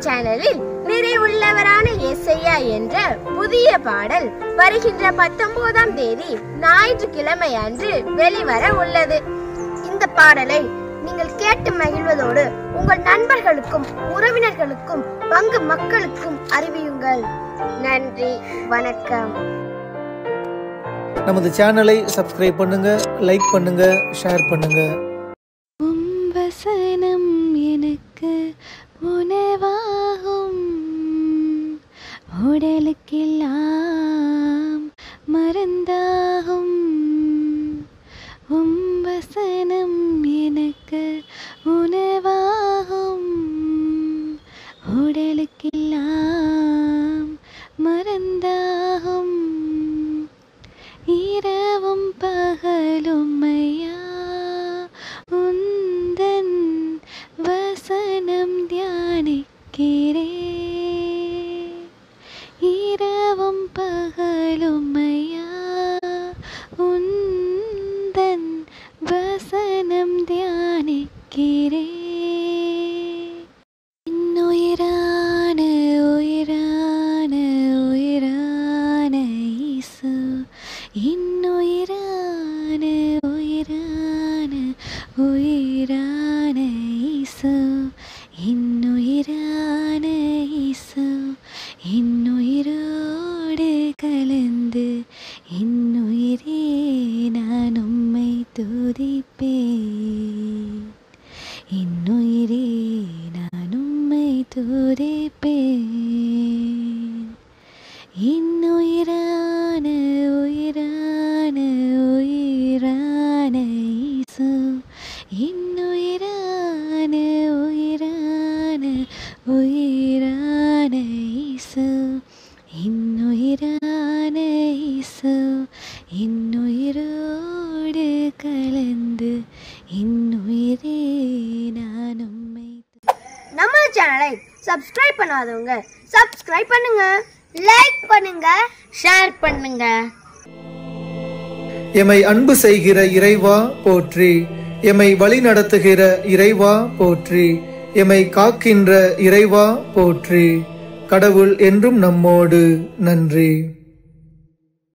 சேனலில் நிறைவுள்ளவரான இசையா என்ற புதிய பாடல் வருகின்ற பத்தொன்பதாம் தேதி ஞாயிற்றுக்கிழமை அன்று வெளிவர உள்ளது இந்த பாடலை நீங்கள் கேட்டு மகிழ்வதோடு உங்கள் நண்பர்களுக்கும் உறவினர்களுக்கும் பங்கு மக்களுக்கும் அறிவியுங்கள் நன்றி வணக்கம் நமது சேனலை சப்ஸ்கிரைப் பண்ணுங்க லைக் பண்ணுங்க ஷேர் பண்ணுங்க உம் வசனம் எனக்கு உணவாகும் உடலுக்கெல்லாம் மருந்தாகும் உம் வசனம் எனக்கு உணவாகும் உடலுக்கெல்லாம் மருந்தாகும் இரவும் பகலும் ஐயா உந்தன் வசனம் தியானிக்கிறே இரவும் பகலும் ஐயா உந்தன் வசனம் தியானிக்கிறே இன்னுயிரான உயிரான உயிரான இயேசு இன்னுயிரான உயிரான உயிரான இயேசு இன்னுயிரான இயேசு இன்னுயிரோடு கலந்து இன்னுயிரே நான் உம்மை துதிப்பேன் இன்னுயிரே நான் உம்மை துதிப்பேன் இன்னுயிரான உயிரான உயிரான இயேசு இன்னுயிரான உயிரான உயிரான இயேசு இன்னுயிரான இயேசு இன்னுயிரோடு கலந்து இன்னுயிரே நான் உம்மை நம்ம சேனலை சப்ஸ்கிரைப் பண்ணாதவங்க சப்ஸ்கிரைப் பண்ணுங்க லைக் பண்ணுங்க ஷேர் பண்ணுங்க எமை அன்பு செய்கிற இறைவா போற்றி எமை வழி நடத்துகிற இறைவா போற்றி எமை காக்கின்ற இறைவா போற்றி கடவுள் என்றும் நம்மோடு நன்றி